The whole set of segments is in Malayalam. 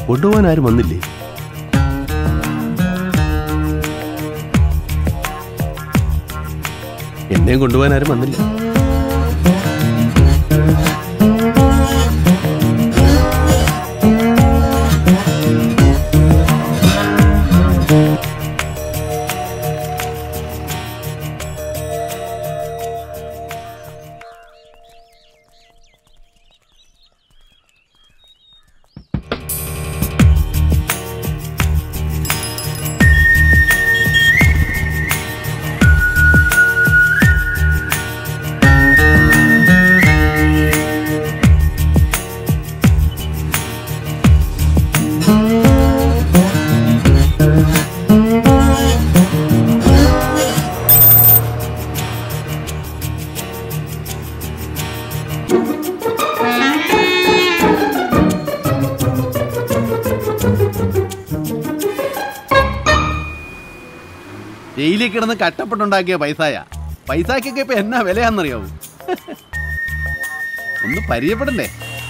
കൊണ്ടുപോകാൻ ആരും വന്നില്ലേ എന്നെയും കൊണ്ടുപോകാൻ ആരും വന്നില്ല ജയിലിൽ കിടന്ന് കഷ്ടപ്പെട്ടുണ്ടാക്കിയ പൈസയാ പൈസക്കൊക്കെ ഇപ്പൊ എന്നാ വിലയാന്നറിയാവൂ ഒന്ന് പരിചയപ്പെടണ്ടേ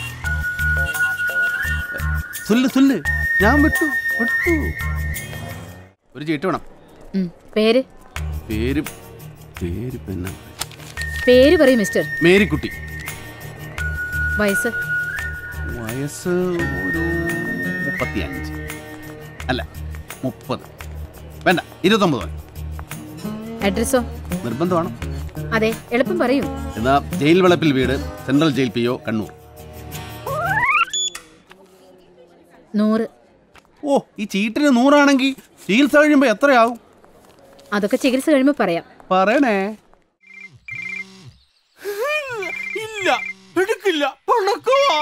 സുല്ല് സുല്ല് ഞാൻ വിട്ടു വിട്ടു ഒരു ചീട്ട് വേണം ഉം, പേര് പേര് പേര് പിന്നെ പേര് പറയും മിസ്റ്റർ മേരിക്കുട്ടി വയസ്സ് വയസ്സ് ഒരു മുപ്പത്തിയഞ്ച് അല്ല മുപ്പത് വേണ്ട ഇരുപത്തൊമ്പത് മതി. അഡ്രസ്സോ നിർബന്ധമാണ് അതെ എളുപ്പം പറയൂ എന്നാ ജയിൽ വളപ്പിൽ വീട് central jail P O Kannur നൂറ് ഓ ഈ ചീട്ടിന് നൂറാണെങ്കിൽ ചികിത്സ കഴിയുമ്പോൾ എത്രയാവും അതൊക്കെ ചികിത്സ കഴിയുമ്പോൾ പറയാം പറയണേ ഇല്ല എടുക്കില്ല പണക്കമാ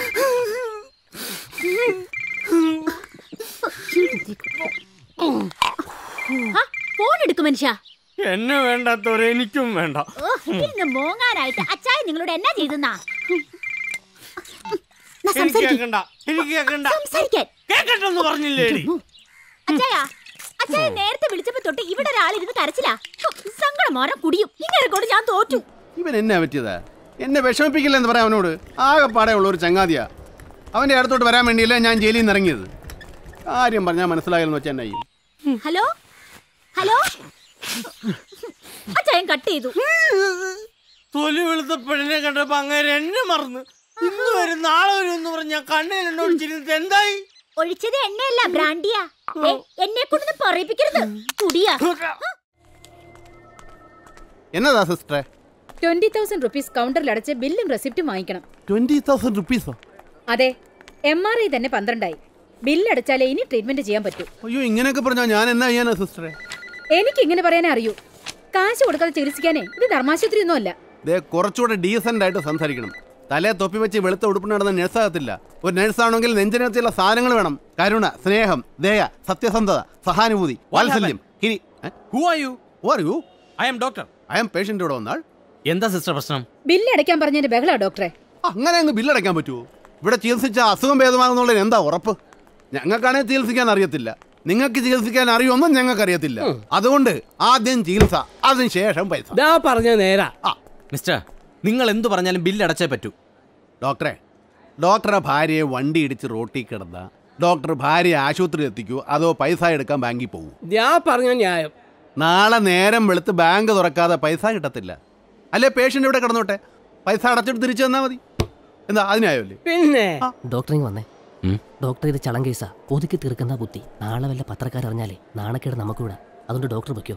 ഫോൺ എടുക്കും മനുഷ്യ എന്നെ വേണ്ടാത്തവരെ എനിക്കും വേണ്ട ഓ, ഇരുന്ന് മോങ്ങാനായിട്ട് അച്ചായ നിങ്ങളോട് എന്നാ ചെയ്തെന്നാ നാ എനിക്ക് സംസാരിക്ക്. കേക്കണ്ട എനിക്ക് കേക്കണ്ട സംസാരിക്കാൻ കേക്കട്ടെന്ന് പറഞ്ഞില്ലേ എടി? അച്ചായ അച്ചായ നേരത്തെ വിളിച്ചപ്പോ തൊട്ട് ഇവിടെ ഒരാളിരുന്ന് കരച്ചിലാ ഹോ, സങ്കടം മോരം കുടിയും ഇങ്ങനെ കൊണ്ട് ഞാൻ തോറ്റു ഇവൻ എന്നാ പറ്റിയതാ എന്നെ വിഷമിപ്പിക്കില്ല എന്ന് പറയാം അവനോട് ആകെപ്പാടെ ഉള്ള ഒരു ചങ്ങാതിയാ അവന്റെ അടുത്തോട്ട് വരാൻ വേണ്ടിയല്ലേ ഞാൻ ജയിലിൽ നിന്ന് ഇറങ്ങിയത് കാര്യം പറഞ്ഞാൽ മനസ്സിലായെന്ന് വെച്ചാൽ എന്നാ ചെയ്യും ഹലോ ഹലോ അച്ചായൻ കട്ട് ചെയ്തു തൊലി വെളുത്ത പെണ്ണിനെ കണ്ടപ്പോ അങ്ങനെ എന്നെ മറന്ന് ഇന്ന് വരും നാളെ വരും എന്ന് പറഞ്ഞ കണ്ണിൽ എന്നെ ഒഴിച്ചിരുന്നിട്ട് എന്തായി ഒഴിച്ചത് എണ്ണയല്ല ബ്രാൻഡിയാ ഏ, എന്നെ കൊണ്ടൊന്ന് പറയിപ്പിക്കരുത് കുടിയാ എന്നതാ സിസ്റ്ററെ ട്വന്റി തൗസൻഡ് റുപ്പീസ് കൗണ്ടറിൽ അടച്ച് ബില്ലും റെസിപ്റ്റും വാങ്ങിക്കണം ട്വന്റി തൗസൻഡ് റുപ്പീസോ അതെ എം ആർ ഐ തന്നെ പന്ത്രണ്ടായി ബില്ല് അടച്ചാലേ ഇനി ട്രീറ്റ്മെന്റ് ചെയ്യാൻ പറ്റൂ അയ്യോ ഇങ്ങനെയൊക്കെ പറഞ്ഞാൽ ഞാൻ എന്നാ ചെയ്യാനാ സിസ്റ്ററെ എനിക്ക് ഇങ്ങനെ പറയാനേ അറിയൂ കാശ് കൊടുക്കാതെ ചികിത്സിക്കാനേ ഇത് ധർമാശുപത്രി ഒന്നും അല്ല ദേ കുറച്ചുകൂടെ ഡീസന്റ് ആയിട്ട് സംസാരിക്കണം തലേ തൊപ്പി വെച്ച് വെളുത്ത ഉടുപ്പ് നടന്ന നഴ്സാകത്തില്ല ഒരു നഴ്സാണെങ്കിൽ നെഞ്ചിനകത്തുള്ള സാധനങ്ങൾ വേണം കരുണ സ്നേഹം ദയ സത്യസന്ധത സഹാനുഭൂതി വാത്സല്യം ഹിരി who are you are you I am doctor I am patient ഇവിടെ വന്നാൽ എന്താ സിസ്റ്റർ പ്രശ്നം ബില്ല് അടയ്ക്കാൻ പറഞ്ഞതിന്റെ ബഹളാ ഡോക്ടറെ അങ്ങനെ അങ്ങ് ബില്ലടയ്ക്കാൻ പറ്റുമോ ഇവിടെ ചികിത്സിച്ച അസുഖം ഭേദമാകുന്നുള്ളതിന് എന്താ ഉറപ്പ് ഞങ്ങൾക്കാണെങ്കിൽ ചികിത്സിക്കാൻ അറിയത്തില്ല നിങ്ങൾക്ക് ചികിത്സിക്കാൻ അറിയുമെന്നും ഞങ്ങൾക്ക് അറിയത്തില്ല അതുകൊണ്ട് ആദ്യം ചികിത്സ അതിന് ശേഷം പൈസ ദാ പറഞ്ഞ നേരാ ആ മിസ്റ്റർ നിങ്ങൾ എന്തു പറഞ്ഞാലും ബില്ല് അടച്ചേ പറ്റൂ ഡോക്ടറെ ഡോക്ടറെ ഭാര്യയെ വണ്ടി ഇടിച്ച് റോട്ടിൽ കിടന്ന ഡോക്ടർ ഭാര്യയെ ആശുപത്രി എത്തിക്കൂ അതോ പൈസ എടുക്കാൻ ബാങ്കിൽ പോകും ദാ പറഞ്ഞ ന്യായം നാളെ നേരം വെളുത്ത് ബാങ്ക് തുറക്കാതെ പൈസ കിട്ടത്തില്ല അല്ലേ പേഷ്യൻ്റ് ഇവിടെ കിടന്നോട്ടെ പൈസ അടച്ചിട്ട് തിരിച്ചു തന്നാൽ മതി എന്താ അതിനായല്ലേ പിന്നെ ഡോക്ടറിങ് വന്നേ ഉം. ഡോക്ടർ ഇത് ചളം കേസാ ഒതുക്കി തീർക്കുന്ന ബുദ്ധി നാളെ വല്ല പത്രക്കാരറിഞ്ഞാലേ നാണക്കേട് നമുക്ക് വിടാം അതുകൊണ്ട് ഡോക്ടർ വെക്കോ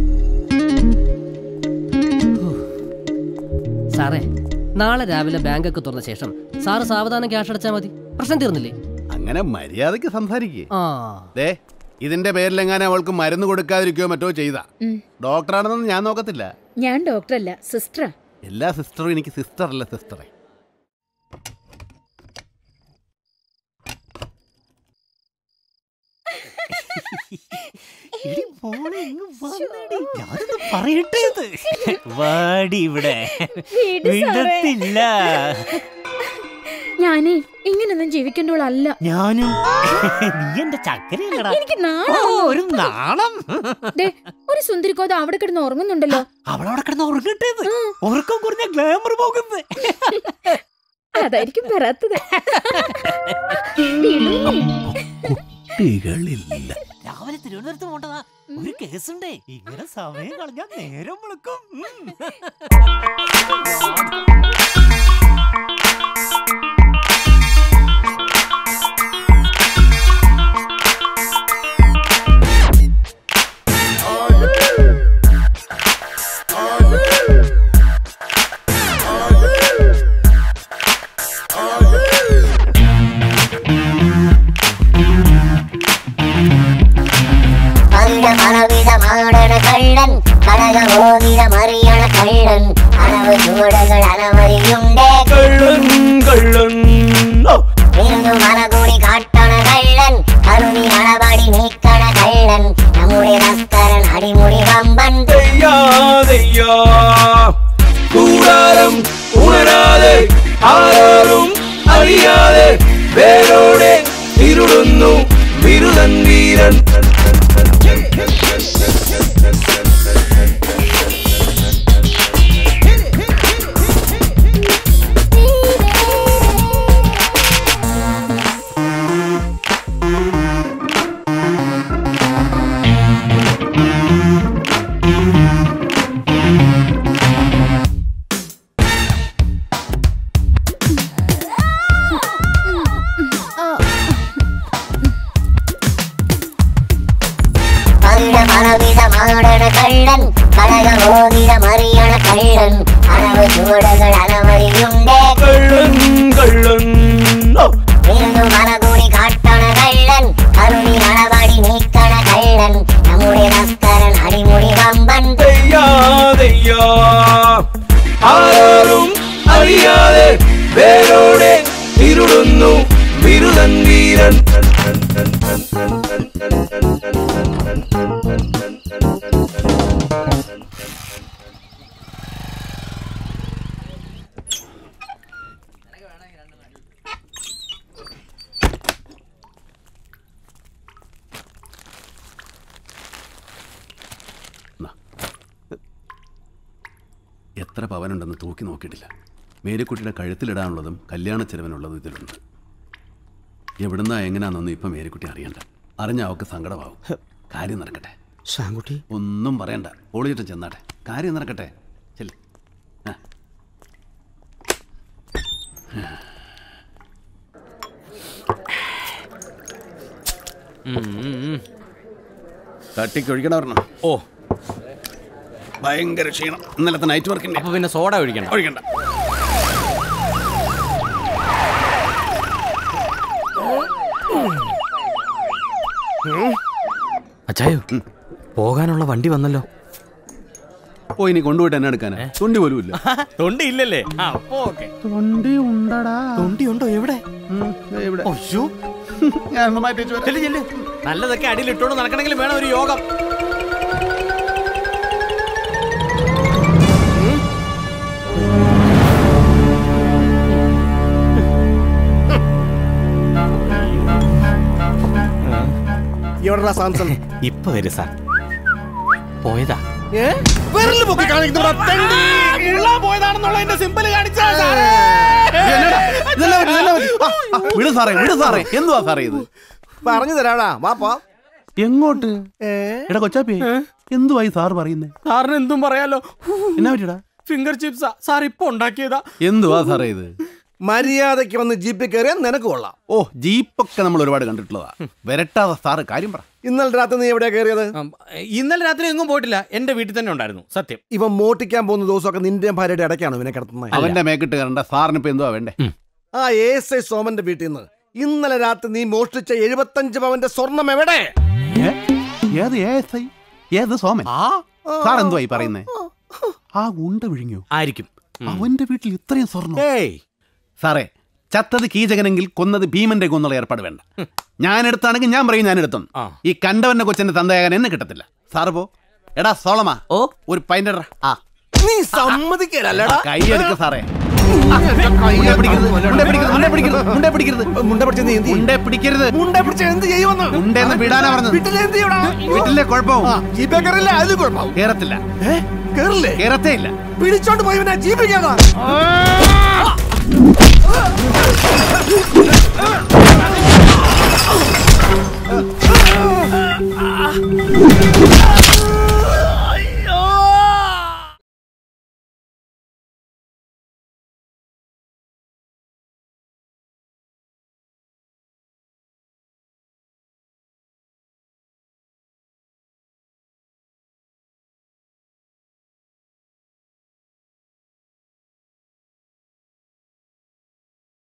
സാറേ നാളെ രാവിലെ ബാങ്കൊക്കെ തുറന്ന ശേഷം സാറ് സാവധാനം ക്യാഷ് അടച്ചാൽ മതി പ്രശ്നം തീർന്നില്ലേ അങ്ങനെ മര്യാദയ്ക്ക് സംസാരിക്കേ ആ ദേ ഇതിന്റെ പേരിലെങ്ങാനും അവൾക്ക് മരുന്ന് കൊടുക്കാതിരിക്കുകയോ മറ്റോ ചെയ്ത ഉം. ഡോക്ടറാണെന്ന് ഞാൻ നോക്കത്തില്ല ഞാൻ ഡോക്ടറല്ല സിസ്റ്ററാ എല്ലാ സിസ്റ്ററും എനിക്ക് സിസ്റ്റർ അല്ല സിസ്റ്ററെ ഞാനൊന്ന് പറയട്ടെ ഇത്. വാടി ഇവിടെ വിട് സാറേ. വിടത്തില്ല ഞാനേ ഇങ്ങനൊന്നും ജീവിക്കേണ്ടവളല്ല ഞാനും നീ എന്റെ ചക്കരയല്ലടാ എനിക്ക് ഓ, നാണം ഒരു നാണം ദേ, ഒരു സുന്ദരിക്കോത അവിടെ കിടന്ന് ഉറങ്ങുന്നുണ്ടല്ലോ അവളവിടെ കിടന്ന് ഉറങ്ങട്ടെ ഉറക്കം കുറഞ്ഞ ഗ്ലാമർ പോകുന്നത് അതായിരിക്കും വരാത്തത് വിടൂ. കുട്ടികളില്ല രാവിലെ തിരുവനന്തപുരത്ത് പോണ്ടതാ ഒരു കേസുണ്ടേ ഇങ്ങനെ സമയം കളഞ്ഞാൽ നേരം വിളിക്കും പല പലവിധമാടണ കള്ളൻ കടകമോതിരമറിയണ കള്ളൻ അളവ് ചുവടുകൾ അനവധിയുണ്ട് കള്ളൻ കള്ളൻ ഓ, ഇരുന്നു മലകൂടി കാട്ടണ കള്ളൻ കരുണി അളവടി നീക്കണ കള്ളൻ നമ്മുടെ തസ്കരൻ അടിമുടി വമ്പൻ ദയ്യാ, ദയ്യാ. കൂടാരം ഉണരാതെ ആരോരും അറിയാതെ വേരോടെ ഇരുടുന്നു ബിരുദൻ വീരൻ പല പലവിധമാടണ കള്ളൻ കടകമോതിരമറിയണ കള്ളൻ അളവ് ചുവടുകൾ അനവധിയുണ്ട് കള്ളൻ കള്ളൻ ഓ, ഇരുന്നു മലകൂടി കാട്ടണ കള്ളൻ കരുണി അളവടി നീക്കണ കള്ളൻ നമ്മുടെ തസ്കരൻ അടിമുടി വമ്പൻ ദയ്യാ, ദയ്യാ. ആരോരും അറിയാതെ വേരോടെ ഇരുടുന്നു ബിരുദൻ വീരൻ എത്ര പവനുണ്ടെന്ന് തൂക്കി നോക്കിയിട്ടില്ല മേരിക്കുട്ടിയുടെ കഴുത്തിലിടാനുള്ളതും കല്യാണ ചെലവിനുള്ളതും ഇതിലുണ്ട് എവിടുന്നാ എങ്ങനെയാണെന്നൊന്നും ഇപ്പം മേരിക്കുട്ടി അറിയണ്ട അറിഞ്ഞ അവൾക്ക് സങ്കടമാവും കാര്യം നടക്കട്ടെ ശാങ്കുട്ടി ഒന്നും പറയണ്ട ഓളിച്ചിട്ട് ചെന്നാട്ടെ കാര്യം നടക്കട്ടെ ചെല്ല് ആ. തട്ടിക്കൊഴിക്കണം ഒരെണ്ണം ഓ ഭയങ്കര ക്ഷീണം ഇന്നലത്തെ നൈറ്റ് വർക്കിന്റെ അപ്പൊ പിന്നെ സോഡ ഒഴിക്കണ്ട ഒഴിക്കണ്ട അച്ചായോ പോകാനുള്ള വണ്ടി വന്നല്ലോ ഓ ഇനി കൊണ്ടുപോയിട്ട് എന്നെ എടുക്കാനാ തൊണ്ടി പോലും ഇല്ല തൊണ്ടി ഇല്ലല്ലേ ആ അപ്പൊ ഓക്കെ തൊണ്ടി ഉണ്ടടാ തൊണ്ടി ഉണ്ടോ എവിടെ ഇവിടെ ഒയ്യോ ഞാൻ ഒന്ന് മാറ്റി വെച്ച് വരാം. ചെല്ല് ചെല്ല് നല്ലതൊക്കെ അടിയിൽ ഇട്ടോണ്ട് നടക്കണമെങ്കിൽ വേണം ഒരു യോഗം എവിടെടാ സാംസൺ ഇപ്പൊ വരും സാർ പോയതാ വിരല് പൊക്കി കാണിക്കുന്ന പോയതാണെന്നുള്ള സിമ്പിൾ കാണിച്ചാ എന്നടാ? ഇതെന്നാ പറ്റി? ഇതെന്നാ പറ്റി? ആ, ആ, വിട് സാറേ വിട് സാറേ എന്തുവാ സാറേ ഇത് പറഞ്ഞു തരാടാ വാപ്പാ എങ്ങോട്ട് എടാ കൊച്ചാപ്പി എന്തുവായി സാർ പറയുന്നേ സാറിന് എന്തും പറയാലോ എന്നാ പറ്റിയടാ ഫിംഗർ ചിപ്സാ സാർ ഇപ്പൊ ഉണ്ടാക്കിയതാ എന്തുവാ സാറേ ഇത് മര്യാദയ്ക്ക് വന്ന് ജീപ്പിൽ കയറിയാൽ നിനക്ക് കൊള്ളാം ഓ ജീപ്പൊക്കെ നമ്മൾ ഒരുപാട് കണ്ടിട്ടുള്ളതാ വരട്ടാതെ സാറ് കാര്യം പറ ഇന്നലെ രാത്രി നീ എവിടെയാ കയറിയത് ഉം, ഇന്നലെ രാത്രി എങ്ങും പോയിട്ടില്ല എന്റെ വീട്ടിൽ തന്നെ ഉണ്ടായിരുന്നു സത്യം ഇവൻ മോട്ടിക്കാൻ പോകുന്ന ദിവസമൊക്കെ നിന്റെ ഭാര്യയുടെ ഇടയ്ക്കാണ് ഇവനെ കിടത്തുന്നത് അവന്റെ മേക്കിട്ട് കയറണ്ട സാറിന് ഇപ്പൊ എന്തുവാ വേണ്ടേ ആ എസ് ഐ സോമന്റെ വീട്ടിൽ നിന്ന് ഇന്നലെ രാത്രി നീ മോഷ്ടിച്ച എഴുപത്തഞ്ച് പവന്റെ സ്വർണം എവിടെ ഏ? ഏത് ഏ എസ് ഐ ഏത് സോമൻ സാർ എന്തുവായി പറയുന്നേ ആ ഉണ്ട വിഴുങ്ങിയോ ആയിരിക്കും അവന്റെ വീട്ടിൽ ഇത്രയും സ്വർണ്ണം ഏയ് സാറേ ചത്തത് കീചകനെങ്കിൽ കൊന്നത് ഭീമന്റെ കൊന്നുള്ള ഏർപ്പാട് വേണ്ട ഞാൻ എടുത്താണെങ്കിൽ ഞാൻ പറയും ഞാൻ എടുത്തു ആ. ഈ കണ്ടവന്റെ കൊച്ചന്റെ തന്തയാകാൻ എന്നെ കിട്ടത്തില്ല സാറ് പോ എടാ സോളമാ ഓ ഒരു പൈൻ്റെ ആ നീ സമ്മതിക്കലല്ലടാ കൈ എടുക്ക് സാറേ മുണ്ടേ പിടിക്കരുത്, മുണ്ടേ പിടിക്കരുത്, മുണ്ടേ പിടിക്കരുത്, മുണ്ടേ പിടിക്കരുത്. മുണ്ട പിടിച്ച നീ എന്ത് ചെയ്യും? മുണ്ടേ പിടിക്കരുത് മുണ്ട പിടിച്ച എന്ത് ചെയ്യുമെന്ന് മുണ്ടേന്ന് വിടാനാ പറഞ്ഞത് വീട്ടിലെ എന്ത് ചെയ്യടാ വീട്ടിലെ കുഴപ്പവും ജീപ്പേ കയറില്ല അതിൽ കുഴപ്പം കേറത്തില്ല ഏ കേറില്ലേ കേറത്തേ ഇല്ല പിടിച്ചോണ്ട് പോയവനാ ജീപ്പിൽ കയറാ ആ ആ